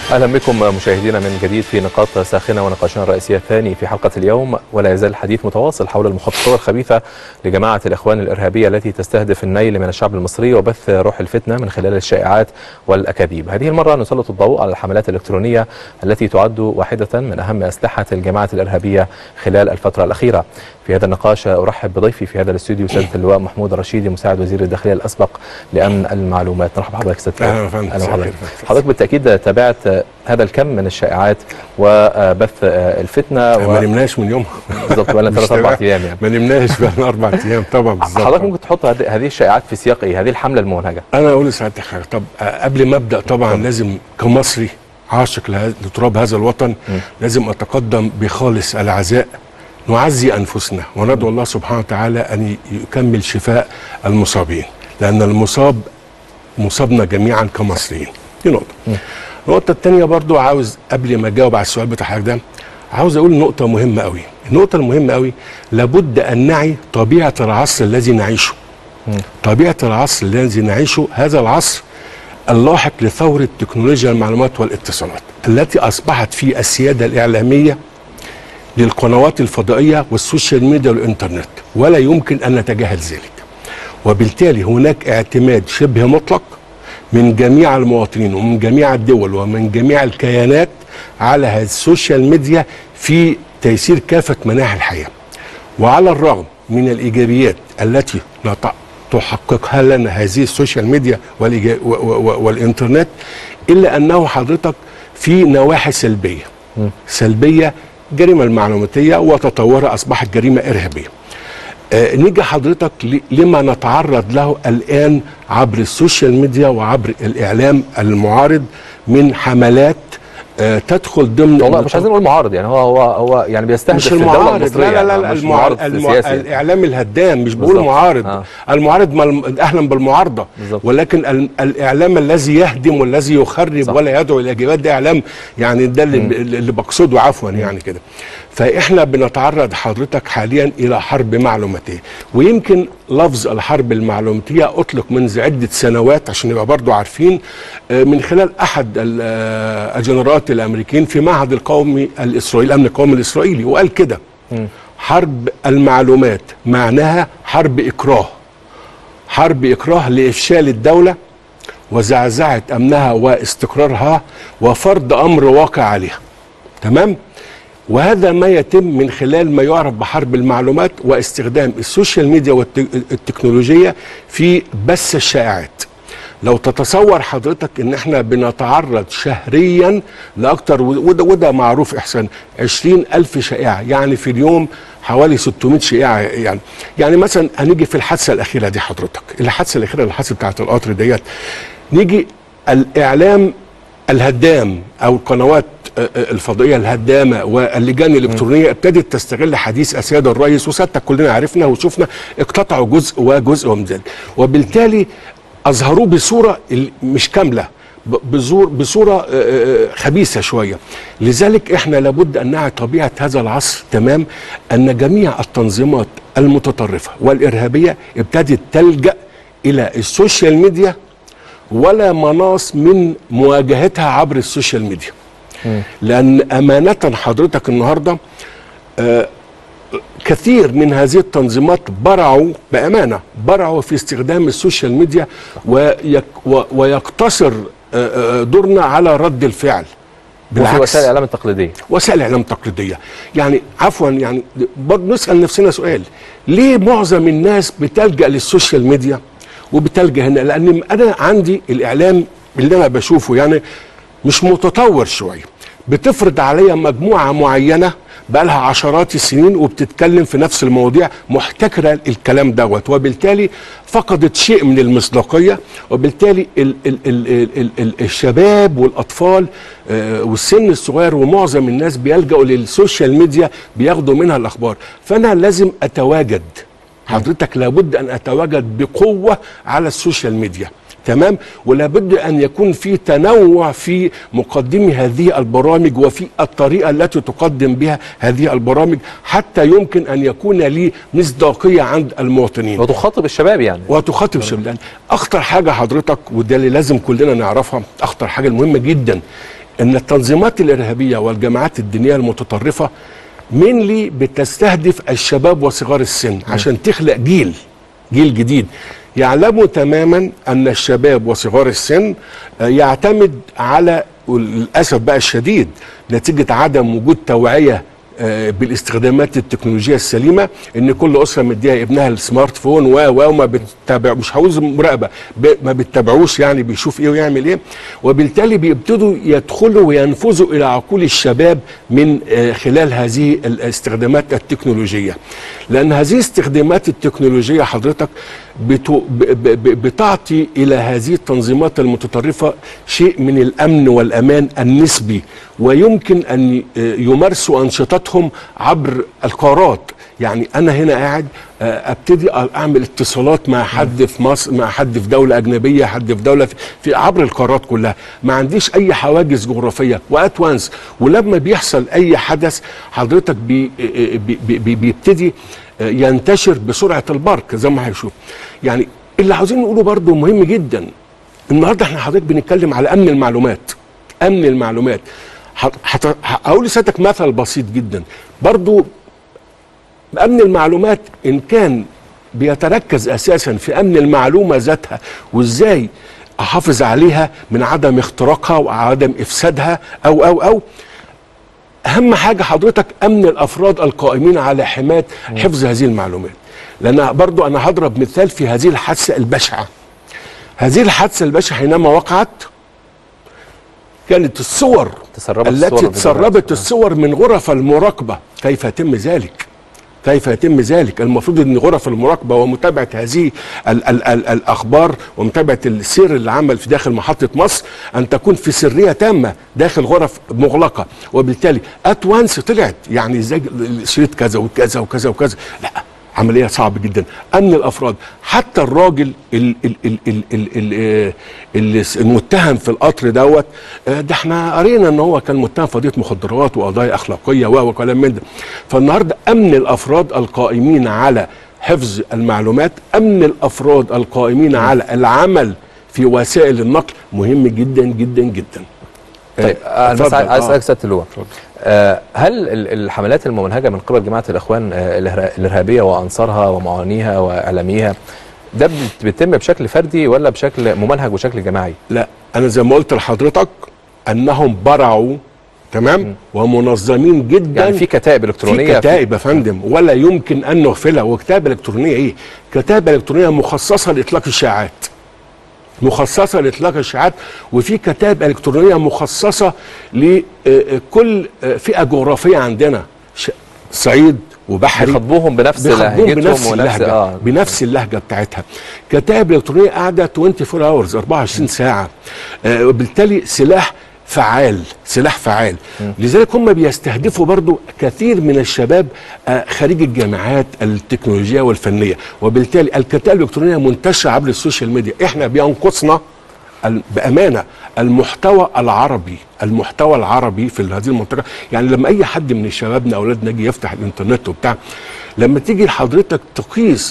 اهلا بكم مشاهدينا من جديد في نقاط ساخنه ونقاشنا الرئيسيه الثاني في حلقه اليوم ولا يزال الحديث متواصل حول المخططات الخبيثه لجماعه الاخوان الارهابيه التي تستهدف النيل من الشعب المصري وبث روح الفتنه من خلال الشائعات والاكاذيب. هذه المره نسلط الضوء على الحملات الالكترونيه التي تعد واحده من اهم اسلحه الجماعه الارهابيه خلال الفتره الاخيره. في هذا النقاش ارحب بضيفي في هذا الاستوديو سياده اللواء محمود الرشيدي مساعد وزير الداخليه الاسبق لامن المعلومات. مرحبا بحضرتك سياده اهلا وسهلا اهلا وسهلا حضرتك بالتاكيد تابعت هذا الكم من الشائعات وبث الفتنه ما نمناش من يومها بالظبط بقى لنا ثلاث اربع ايام يعني ما نمناش بقى لنا اربع ايام طبعا بالظبط حضرتك ممكن تحط هذه الشائعات في سياق ايه؟ هذه الحمله الممنهجه انا اقول لسعادتك حاجه طب قبل ما ابدا طبعا طب. لازم كمصري عاشق لتراب هذا الوطن م. لازم اتقدم بخالص العزاء نعزي انفسنا وندعو الله سبحانه وتعالى ان يكمل شفاء المصابين لان المصاب مصابنا جميعا كمصريين دي نقطه م. النقطه الثانيه برضو عاوز قبل ما اجاوب على السؤال بتاع حضرتك ده عاوز اقول نقطه مهمه قوي النقطه المهمه قوي لابد ان نعي طبيعه العصر الذي نعيشه م. طبيعه العصر الذي نعيشه هذا العصر اللاحق لثوره تكنولوجيا المعلومات والاتصالات التي اصبحت في السياده الاعلاميه للقنوات الفضائيه والسوشيال ميديا والانترنت ولا يمكن ان نتجاهل ذلك وبالتالي هناك اعتماد شبه مطلق من جميع المواطنين ومن جميع الدول ومن جميع الكيانات على هذه السوشيال ميديا في تيسير كافة مناحي الحياة وعلى الرغم من الإيجابيات التي تحققها لنا هذه السوشيال ميديا والإنترنت إلا أنه حضرتك في نواحي سلبية سلبية جريمة المعلوماتية وتطورها أصبحت جريمة إرهابية آه نيجي حضرتك لما نتعرض له الان عبر السوشيال ميديا وعبر الاعلام المعارض من حملات آه تدخل ضمن والله مش عايزين نقول معارض يعني هو هو هو يعني بيستهدف مش المعارض لا لا لا, لا المعارض المع... الاعلام الهدام مش بقول معارض آه. المعارض مل... اهلا بالمعارضه بالزبط. ولكن ال... الاعلام الذي يهدم والذي يخرب صح. ولا يدعو الى اجابات ده اعلام يعني ده اللي, اللي بقصده عفوا يعني كده فاحنا بنتعرض حضرتك حاليا الى حرب معلوماتيه ويمكن لفظ الحرب المعلوماتيه اطلق منذ عده سنوات عشان نبقى برضو عارفين من خلال احد الجنرالات الامريكيين في معهد القومي الاسرائيلي الامن القومي الاسرائيلي وقال كده حرب المعلومات معناها حرب اكراه حرب اكراه لافشال الدوله وزعزعه امنها واستقرارها وفرض امر واقع عليها تمام وهذا ما يتم من خلال ما يعرف بحرب المعلومات واستخدام السوشيال ميديا والتكنولوجيا في بث الشائعات لو تتصور حضرتك ان احنا بنتعرض شهريا لاكتر وده, وده معروف احسان 20 الف شائعه يعني في اليوم حوالي 600 شائعه يعني يعني مثلا هنيجي في الحادثه الاخيره دي حضرتك الحادثه الاخيره الحادثه بتاعت القطر ديت نيجي الاعلام الهدام او القنوات الفضائيه الهدامه واللجان الالكترونيه ابتدت تستغل حديث السياده الرئيس وسيادتك كلنا عرفنا وشفنا اقتطعوا جزء وجزء من ذلك وبالتالي اظهروه بصوره مش كامله بزور بصوره خبيثه شويه لذلك احنا لابد ان نعي طبيعه هذا العصر تمام ان جميع التنظيمات المتطرفه والارهابيه ابتدت تلجا الى السوشيال ميديا ولا مناص من مواجهتها عبر السوشيال ميديا م. لان امانه حضرتك النهارده آه كثير من هذه التنظيمات برعوا بامانه برعوا في استخدام السوشيال ميديا ويك ويقتصر آه دورنا على رد الفعل بالعكس وسائل الاعلام التقليديه وسائل الاعلام التقليديه يعني عفوا يعني برضه نسال نفسنا سؤال ليه معظم الناس بتلجا للسوشيال ميديا وبتلجا هنا لان انا عندي الاعلام اللي انا بشوفه يعني مش متطور شويه بتفرض عليا مجموعه معينه بقى لها عشرات السنين وبتتكلم في نفس المواضيع محتكره الكلام دوت وبالتالي فقدت شيء من المصداقيه وبالتالي ال ال ال ال ال ال الشباب والاطفال آه والسن الصغير ومعظم الناس بيلجأوا للسوشيال ميديا بياخدوا منها الاخبار فانا لازم اتواجد حضرتك لابد ان اتواجد بقوه على السوشيال ميديا تمام ولابد ان يكون في تنوع في مقدمي هذه البرامج وفي الطريقه التي تقدم بها هذه البرامج حتى يمكن ان يكون لي مصداقيه عند المواطنين وتخاطب الشباب يعني وتخاطب الشباب لان اخطر حاجه حضرتك وده اللي لازم كلنا نعرفها اخطر حاجه المهمه جدا ان التنظيمات الارهابيه والجماعات الدينيه المتطرفه مينلي بتستهدف الشباب وصغار السن عشان تخلق جيل جيل جديد يعلموا تماما ان الشباب وصغار السن يعتمد على للاسف بقى الشديد نتيجه عدم وجود توعيه بالاستخدامات التكنولوجيه السليمه ان كل اسره مديها ابنها السمارت فون و و وما بتتابع مش عاوز مراقبه ما بتتابعوش يعني بيشوف ايه ويعمل ايه وبالتالي بيبتدوا يدخلوا وينفذوا الى عقول الشباب من خلال هذه الاستخدامات التكنولوجيه لان هذه الاستخدامات التكنولوجيه حضرتك بتعطي الى هذه التنظيمات المتطرفه شيء من الامن والامان النسبي ويمكن ان يمارسوا انشطتهم عبر القارات يعني انا هنا قاعد ابتدي اعمل اتصالات مع حد في مصر مع حد في دوله اجنبيه حد في دوله في, في عبر القارات كلها ما عنديش اي حواجز جغرافيه وات وانس ولما بيحصل اي حدث حضرتك بي بي بي بيبتدي ينتشر بسرعه البرق زي ما هيشوف يعني اللي عاوزين نقوله برضو مهم جدا النهارده احنا حضرتك بنتكلم على امن المعلومات امن المعلومات هقول لسيادتك مثل بسيط جدا برضو امن المعلومات ان كان بيتركز اساسا في امن المعلومه ذاتها وازاي احافظ عليها من عدم اختراقها وعدم افسادها او او او اهم حاجه حضرتك امن الافراد القائمين على حمايه حفظ هذه المعلومات لان برضو انا هضرب مثال في هذه الحادثه البشعه هذه الحادثه البشعه حينما وقعت كانت الصور تسربت التي الصور تسربت الصور من غرف المراقبه كيف يتم ذلك كيف يتم ذلك المفروض ان غرف المراقبه ومتابعه هذه ال ال ال الاخبار ومتابعه السير اللي عمل في داخل محطه مصر ان تكون في سريه تامه داخل غرف مغلقه وبالتالي ات وانس طلعت يعني ازاي شريط كذا وكذا وكذا وكذا لا عمليه صعبه جدا امن الافراد حتى الراجل ال ال ال ال ال ال ال المتهم في القطر دوت ده احنا قرينا ان هو كان متهم في قضيه مخدرات وقضايا اخلاقيه وكلام من ده فالنهارده امن الافراد القائمين على حفظ المعلومات امن الافراد القائمين على العمل في وسائل النقل مهم جدا جدا جدا طيب انا بس عايز اسالك سياده اللواء آه هل الحملات الممنهجه من قبل جماعه الاخوان آه الارهابيه وانصارها ومعانيها واعلاميها ده بيتم بشكل فردي ولا بشكل ممنهج وشكل جماعي؟ لا انا زي ما قلت لحضرتك انهم برعوا تمام م. ومنظمين جدا يعني في كتائب الكترونيه في كتائب يا فندم ولا يمكن ان نغفلها وكتابه الكترونيه ايه؟ كتابه الكترونيه مخصصه لاطلاق الشائعات مخصصة لإطلاق الإشاعات وفي كتاب إلكترونية مخصصة لكل فئة جغرافية عندنا صعيد وبحري بيخاطبوهم بنفس لهجتهم بنفس اللهجة آه. بنفس اللهجة بتاعتها كتاب إلكترونية قاعدة 24 اورز 24 ساعة آه وبالتالي سلاح فعال سلاح فعال م. لذلك هم بيستهدفوا برضو كثير من الشباب خريج الجامعات التكنولوجية والفنية وبالتالي الكتائب الإلكترونية منتشرة عبر السوشيال ميديا احنا بينقصنا بأمانة المحتوى العربي المحتوى العربي في هذه المنطقة يعني لما أي حد من شبابنا أولادنا يجي يفتح الإنترنت وبتاع لما تيجي لحضرتك تقيس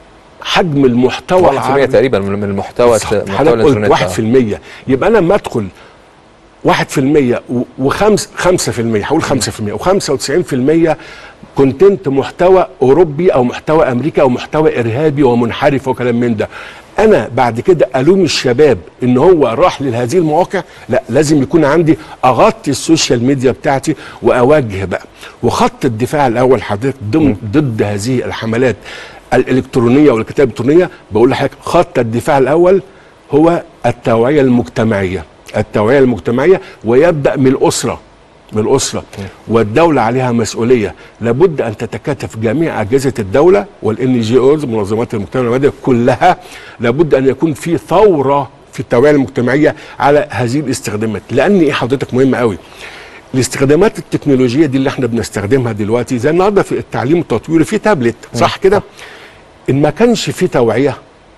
حجم المحتوى 1% العربي تقريبا من المحتوى المحتوى الإنترنت 1% يبقى أنا لما أدخل واحد في المية وخمس خمسة في المية هقول خمسة في المية وخمسة وتسعين في المية كونتنت محتوى أوروبي أو محتوى أمريكي أو محتوى إرهابي ومنحرف وكلام من ده أنا بعد كده ألوم الشباب إن هو راح لهذه المواقع لا لازم يكون عندي أغطي السوشيال ميديا بتاعتي وأوجه بقى وخط الدفاع الأول حضرتك ضمن ضد هذه الحملات الإلكترونية والكتاب الإلكترونية بقول لحضرتك خط الدفاع الأول هو التوعية المجتمعية التوعيه المجتمعيه ويبدا من الاسره من الاسره والدوله عليها مسؤوليه لابد ان تتكاتف جميع اجهزه الدوله والان جي اوز منظمات المجتمع المدني كلها لابد ان يكون في ثوره في التوعيه المجتمعيه على هذه الاستخدامات لان ايه حضرتك مهمه قوي الاستخدامات التكنولوجيه دي اللي احنا بنستخدمها دلوقتي زي النهارده في التعليم التطويري في تابلت صح كده ان ما كانش في توعيه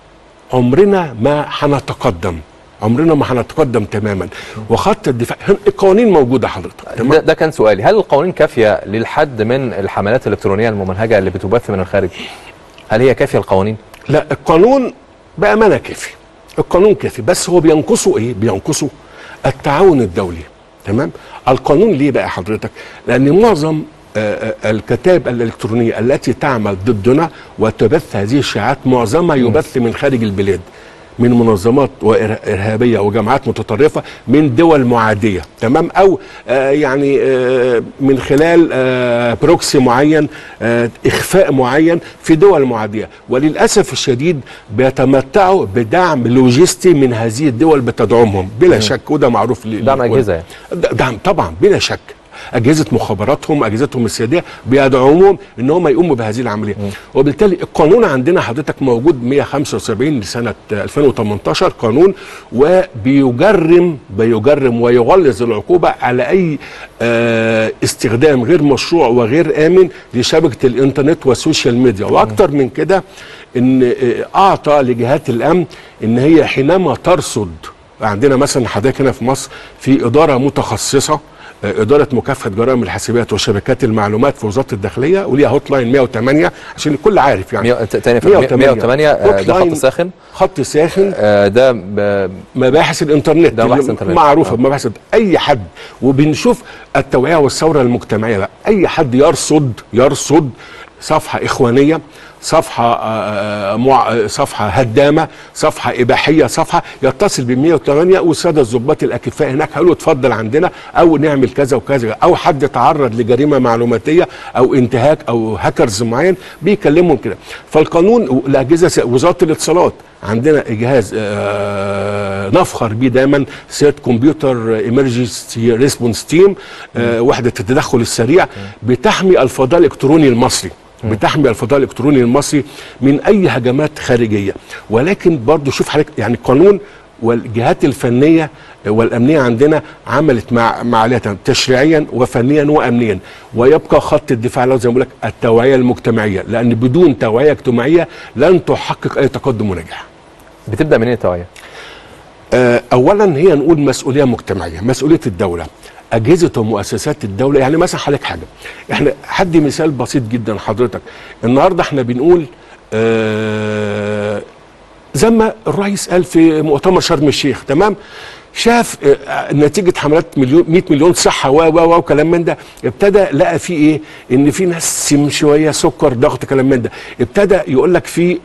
عمرنا ما هنتقدم عمرنا ما هنتقدم تماما وخط الدفاع القوانين موجوده حضرتك ده, ده كان سؤالي هل القوانين كافيه للحد من الحملات الالكترونيه الممنهجه اللي بتبث من الخارج هل هي كافيه القوانين لا القانون بامانه كافي القانون كافي بس هو بينقصه ايه بينقصه التعاون الدولي تمام القانون ليه بقى حضرتك لان معظم الكتائب الالكترونيه التي تعمل ضدنا وتبث هذه الشائعات معظمها يبث من خارج البلاد من منظمات ارهابيه وجماعات متطرفه من دول معاديه تمام او آه يعني آه من خلال آه بروكسي معين آه اخفاء معين في دول معاديه وللاسف الشديد بيتمتعوا بدعم لوجستي من هذه الدول بتدعمهم بلا شك وده معروف دعم اجهزه يعني. دعم طبعا بلا شك اجهزه مخابراتهم اجهزتهم السياديه بيدعوهم ان هم يقوموا بهذه العمليه م. وبالتالي القانون عندنا حضرتك موجود 175 لسنه 2018 قانون وبيجرم بيجرم ويغلظ العقوبه على اي آه استخدام غير مشروع وغير امن لشبكه الانترنت والسوشيال ميديا واكثر من كده ان اعطى لجهات الامن ان هي حينما ترصد عندنا مثلا حضرتك هنا في مصر في اداره متخصصه اداره مكافحه جرائم الحاسبات وشبكات المعلومات في وزاره الداخليه وليها هوت لاين 108 عشان الكل عارف يعني 108 108 ده خط ساخن خط ساخن آه ده ب... مباحث الانترنت ده مباحث الانترنت معروفه آه. مباحث اي حد وبنشوف التوعيه والثوره المجتمعيه بقى اي حد يرصد يرصد صفحه اخوانيه صفحه مع صفحه هدامه صفحه اباحيه صفحه يتصل ب 108 والساده الضباط الاكفاء هناك هيقولوا اتفضل عندنا او نعمل كذا وكذا او حد تعرض لجريمه معلوماتيه او انتهاك او هاكرز معين بيكلمهم كده فالقانون الاجهزه وزاره الاتصالات عندنا جهاز نفخر بيه دايما سيت كمبيوتر ايمرجنسي ريسبونس تيم وحده التدخل السريع بتحمي الفضاء الالكتروني المصري بتحمي الفضاء الالكتروني المصري من اي هجمات خارجيه ولكن برضو شوف حضرتك يعني القانون والجهات الفنيه والامنيه عندنا عملت مع مع عليها تشريعيا وفنيا وامنيا ويبقى خط الدفاع له زي ما بقول لك التوعيه المجتمعيه لان بدون توعيه اجتماعيه لن تحقق اي تقدم ونجاح. بتبدا منين التوعيه؟ آه اولا هي نقول مسؤوليه مجتمعيه، مسؤوليه الدوله. اجهزه ومؤسسات الدوله يعني مثلا حضرتك حاجه احنا حدي مثال بسيط جدا حضرتك النهارده احنا بنقول آه زي ما الرئيس قال في مؤتمر شرم الشيخ تمام شاف آه نتيجه حملات مليون 100 مليون صحه و و وكلام من ده ابتدى لقى في ايه ان في ناس سم شويه سكر ضغط كلام من ده ابتدى يقول لك في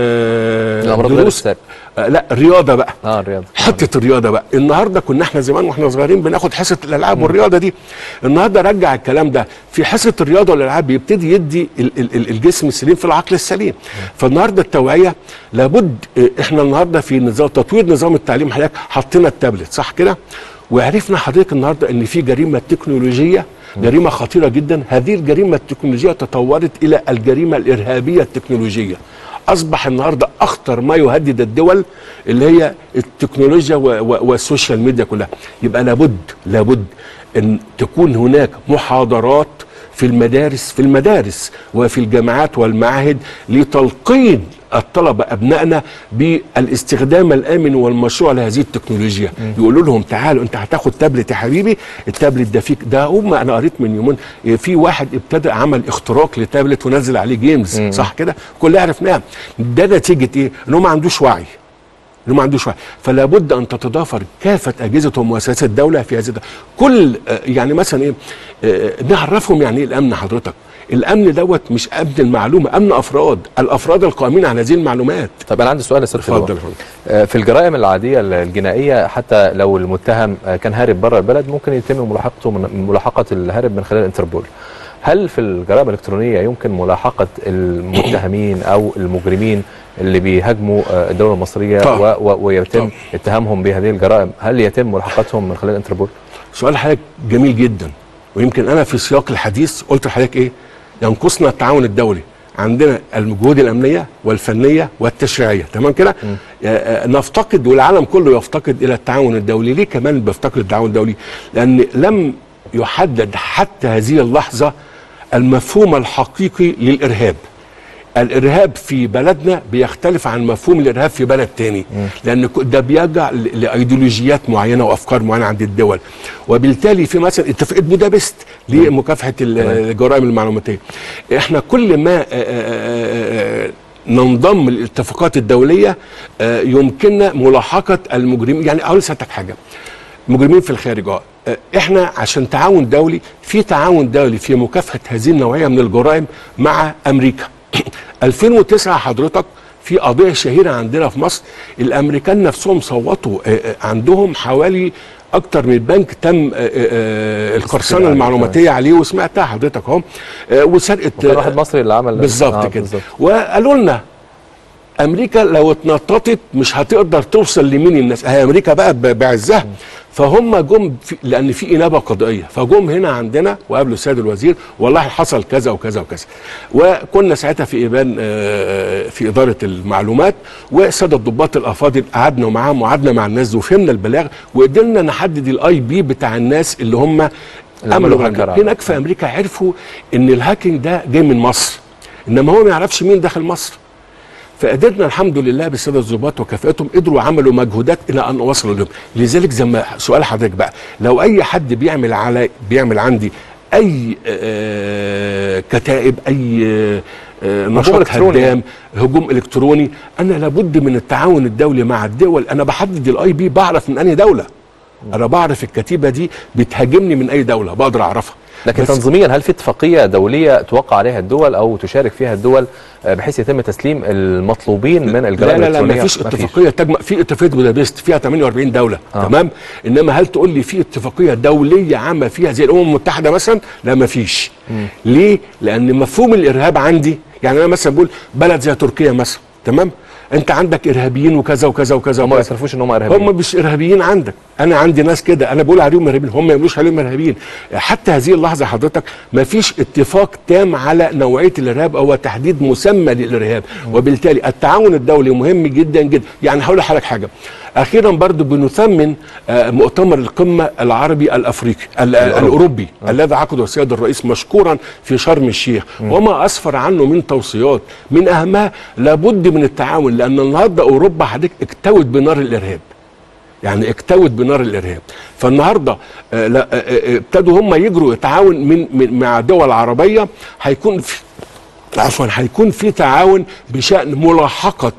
آه الامراض غير آه لا الرياضه بقى اه الرياضه حته الرياضه بقى النهارده كنا احنا زمان واحنا صغيرين بناخد حصه الالعاب والرياضه دي النهارده رجع الكلام ده في حصه الرياضه والالعاب بيبتدي يدي ال ال الجسم السليم في العقل السليم فالنهارده التوعيه لابد احنا النهارده في نظام تطوير نظام التعليم حضرتك حطينا التابلت صح كده وعرفنا حضرتك النهارده ان في جريمه تكنولوجيه جريمه خطيره جدا هذه الجريمه التكنولوجيه تطورت الى الجريمه الارهابيه التكنولوجيه اصبح النهارده اخطر ما يهدد الدول اللي هي التكنولوجيا والسوشيال ميديا كلها يبقى لابد لابد ان تكون هناك محاضرات في المدارس في المدارس وفي الجامعات والمعاهد لتلقين الطلبة أبنائنا بالاستخدام الآمن والمشروع لهذه التكنولوجيا يقولوا لهم تعالوا أنت هتاخد تابلت يا حبيبي التابلت ده فيك ده هم أنا قريت من يومين في واحد ابتدى عمل اختراق لتابلت ونزل عليه جيمز مم. صح كده كلنا عرفناها ده نتيجة إيه إن هو ما عندوش وعي انه ما عندوش وعي فلا بد ان تتضافر كافه اجهزه ومؤسسات الدوله في هذا كل يعني مثلا ايه نعرفهم يعني ايه الامن حضرتك الامن دوت مش امن المعلومه امن افراد الافراد القائمين على هذه المعلومات طب انا عندي سؤال يا سياده اتفضل في الجرائم العاديه الجنائيه حتى لو المتهم كان هارب بره البلد ممكن يتم ملاحقته من ملاحقه الهارب من خلال الانتربول هل في الجرائم الالكترونيه يمكن ملاحقه المتهمين او المجرمين اللي بيهاجموا الدوله المصريه طبعا. و و ويتم طبعا. اتهامهم بهذه الجرائم هل يتم ملاحقتهم من خلال الانتربول سؤال حضرتك جميل جدا ويمكن انا في سياق الحديث قلت لحضرتك ايه ينقصنا التعاون الدولي عندنا الجهود الامنيه والفنيه والتشريعيه تمام كده نفتقد والعالم كله يفتقد الى التعاون الدولي ليه كمان بيفتقد التعاون الدولي لان لم يحدد حتى هذه اللحظه المفهوم الحقيقي للارهاب الارهاب في بلدنا بيختلف عن مفهوم الارهاب في بلد تاني لان ده بيرجع لايديولوجيات معينه وافكار معينه عند الدول وبالتالي في مثلا اتفاقيه بودابست لمكافحه الجرائم المعلوماتيه احنا كل ما ننضم للاتفاقات الدوليه يمكننا ملاحقه المجرمين يعني اقول لسيادتك حاجه مجرمين في الخارج اه احنا عشان تعاون دولي في تعاون دولي في مكافحه هذه النوعيه من الجرائم مع امريكا 2009 حضرتك في قضيه شهيره عندنا في مصر الامريكان نفسهم صوتوا عندهم حوالي اكتر من بنك تم القرصنه المعلوماتيه عليه وسمعتها حضرتك اهو وسرقه واحد مصري اللي عمل بالظبط آه كده بالزبط. وقالوا لنا امريكا لو اتنططت مش هتقدر توصل لمين الناس هي امريكا بقى بعزها فهم جم في لان في انابه قضائيه فجم هنا عندنا وقابلوا السيد الوزير والله حصل كذا وكذا وكذا وكنا ساعتها في ايبان في اداره المعلومات والساده الضباط الافاضل قعدنا معاهم وقعدنا مع الناس وفهمنا البلاغ وقدرنا نحدد الاي بي بتاع الناس اللي هم عملوا هناك في امريكا عرفوا ان الهاكينج ده جاي من مصر انما هو ما يعرفش مين داخل مصر فقدرنا الحمد لله بالساده الضباط وكفاءتهم قدروا عملوا مجهودات الى ان وصلوا لهم لذلك زي ما سؤال حضرتك بقى لو اي حد بيعمل على بيعمل عندي اي آه كتائب اي آه نشاط هدام هجوم الكتروني انا لابد من التعاون الدولي مع الدول انا بحدد الاي بي بعرف من انهي دوله انا بعرف الكتيبه دي بتهاجمني من اي دوله بقدر اعرفها لكن تنظيميا هل في اتفاقيه دوليه توقع عليها الدول او تشارك فيها الدول بحيث يتم تسليم المطلوبين من الجرائم لا لا لا ما فيش اتفاقيه تجمع في اتفاقيه بودابست فيها 48 دوله آه. تمام انما هل تقول لي في اتفاقيه دوليه عامه فيها زي الامم المتحده مثلا لا ما فيش ليه لان مفهوم الارهاب عندي يعني انا مثلا بقول بلد زي تركيا مثلا تمام انت عندك ارهابيين وكذا وكذا وكذا هم ما يعترفوش ان هم ارهابيين هم مش ارهابيين عندك انا عندي ناس كده انا بقول عليهم ارهابيين هم ما يقولوش عليهم ارهابيين حتى هذه اللحظه حضرتك ما فيش اتفاق تام على نوعيه الارهاب او تحديد مسمى للارهاب وبالتالي التعاون الدولي مهم جدا جدا يعني هقول لحضرتك حاجه اخيرا برضو بنثمن مؤتمر القمه العربي الافريقي الاوروبي آه. الذي عقده السيد الرئيس مشكورا في شرم الشيخ م. وما اسفر عنه من توصيات من اهمها لابد من التعاون لان النهارده اوروبا حضرتك اكتوت بنار الارهاب يعني اكتوت بنار الارهاب فالنهارده ابتدوا هم يجروا يتعاون من, من مع دول عربيه هيكون في عفوا هيكون في تعاون بشان ملاحقه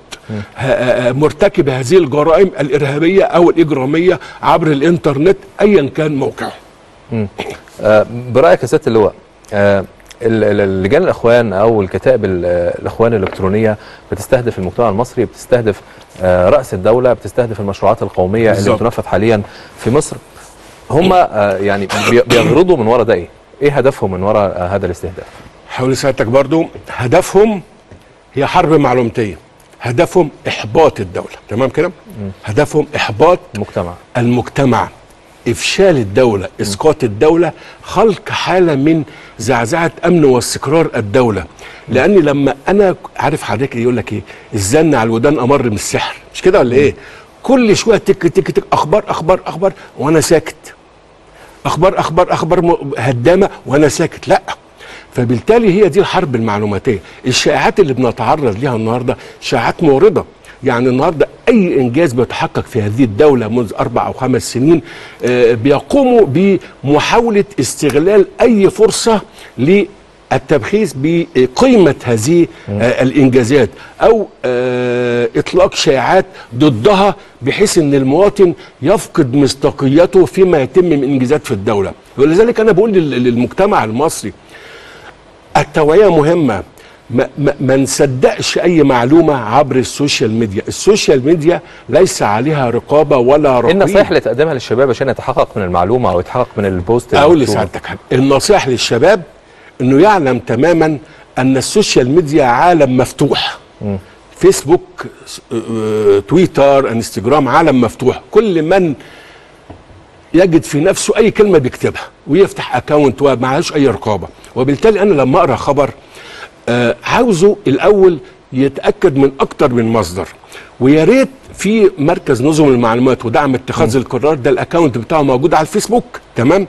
مرتكب هذه الجرائم الارهابيه او الاجراميه عبر الانترنت ايا كان موقعه. آه برايك يا سياده اللواء آه اللجان الاخوان او الكتائب الاخوان الالكترونيه بتستهدف المجتمع المصري بتستهدف آه راس الدوله بتستهدف المشروعات القوميه بالزبط. اللي بتنفذ حاليا في مصر هم آه يعني بيغرضوا من وراء ده ايه؟ ايه هدفهم من وراء آه هذا الاستهداف؟ حول سيادتك برضو هدفهم هي حرب معلوماتيه هدفهم احباط الدوله تمام كده هدفهم احباط المجتمع المجتمع افشال الدوله اسقاط الدوله خلق حاله من زعزعه امن واستقرار الدوله لان لما انا عارف حضرتك يقول لك ايه الزن على الودان امر من السحر مش كده ولا ايه كل شويه تك تك تك اخبار اخبار اخبار وانا ساكت اخبار اخبار اخبار هدامه وانا ساكت لا فبالتالي هي دي الحرب المعلوماتيه الشائعات اللي بنتعرض ليها النهارده شائعات مورده يعني النهارده اي انجاز بيتحقق في هذه الدوله منذ اربع او خمس سنين آه بيقوموا بمحاوله استغلال اي فرصه للتبخيس بقيمه هذه آه الانجازات او آه اطلاق شائعات ضدها بحيث ان المواطن يفقد مصداقيته فيما يتم من انجازات في الدوله ولذلك انا بقول للمجتمع المصري التوعيه مهمه ما, ما, ما نصدقش اي معلومه عبر السوشيال ميديا السوشيال ميديا ليس عليها رقابه ولا رقيب النصائح اللي تقدمها للشباب عشان يتحقق من المعلومه او يتحقق من البوست اقول لسعادتك حاجه النصائح للشباب انه يعلم تماما ان السوشيال ميديا عالم مفتوح م. فيسبوك تويتر انستجرام عالم مفتوح كل من يجد في نفسه اي كلمه بيكتبها ويفتح اكونت ومعهوش اي رقابه وبالتالي انا لما اقرا خبر آه عاوزه الاول يتاكد من اكتر من مصدر ويا ريت في مركز نظم المعلومات ودعم اتخاذ القرار ده الاكونت بتاعه موجود على الفيسبوك تمام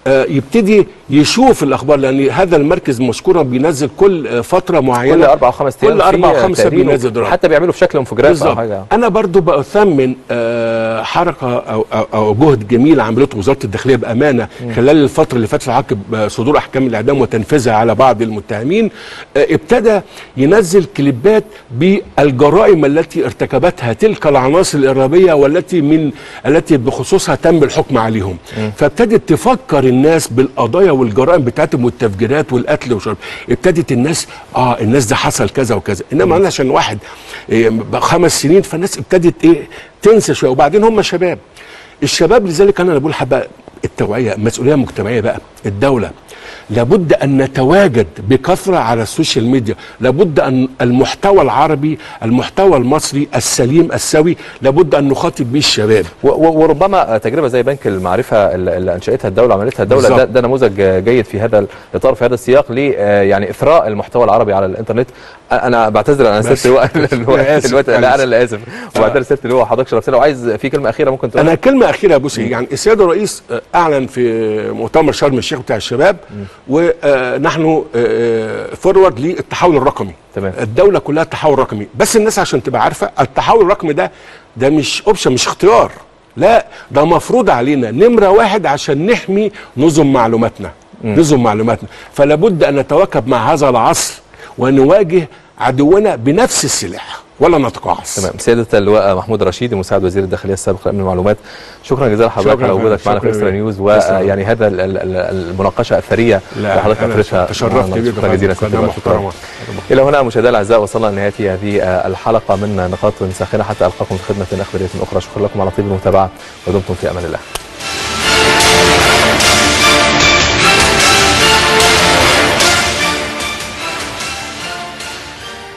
يبتدي يشوف الاخبار لان هذا المركز مشكورا بينزل كل فتره معينه كل اربع او خمس ايام كل اربع او خمس بينزل دراما حتى بيعملوا في شكل انفوجراف او حاجه انا برضو باثمن آه حركه أو, أو, او جهد جميل عملته وزاره الداخليه بامانه م. خلال الفتره اللي فاتت عقب صدور احكام الاعدام وتنفيذها على بعض المتهمين آه ابتدى ينزل كليبات بالجرائم التي ارتكبتها تلك العناصر الارهابيه والتي من التي بخصوصها تم الحكم عليهم م. فابتدت تفكر الناس بالقضايا والجرائم بتاعتهم والتفجيرات والقتل وشرب ابتدت الناس اه الناس ده حصل كذا وكذا انما انا عشان واحد إيه خمس سنين فالناس ابتدت ايه تنسى شويه وبعدين هم شباب الشباب لذلك انا بقول حبه التوعيه مسؤوليه مجتمعيه بقى الدوله لابد ان نتواجد بكثره على السوشيال ميديا لابد ان المحتوى العربي المحتوى المصري السليم السوي لابد ان نخاطب به الشباب وربما تجربه زي بنك المعرفه اللي انشاتها الدوله وعملتها الدوله ده, ده نموذج جيد في هذا الاطار في هذا السياق ل يعني اثراء المحتوى العربي على الانترنت انا بعتذر انا سبت الوقت الوقت لا انا اللي اسف وبعتذر سبت اللي هو حضرتك شرفتنا لو عايز في كلمه اخيره ممكن تقول انا كلمه اخيره يا بوسي يعني السيد الرئيس اعلن في مؤتمر شرم الشيخ بتاع الشباب ونحن فورورد للتحول الرقمي تمام. الدوله كلها تحول رقمي بس الناس عشان تبقى عارفه التحول الرقمي ده ده مش اوبشن مش اختيار لا ده مفروض علينا نمره واحد عشان نحمي نظم معلوماتنا م. نظم معلوماتنا فلا بد ان نتواكب مع هذا العصر ونواجه عدونا بنفس السلاح ولا نتقاعس تمام سياده اللواء محمود رشيد مساعد وزير الداخليه السابق لامن المعلومات شكرا جزيلا لحضرتك على وجودك معنا في اكسترا نيوز ويعني هذا المناقشه الثريه اللي حضرتك اثرتها تشرفت جدا شكرا جزيلا محترمه الى هنا مشاهدينا الاعزاء وصلنا لنهايه هذه الحلقه من نقاط ساخنه حتى القاكم في خدمه اخباريه اخرى شكرا لكم على طيب المتابعه ودمتم في امان الله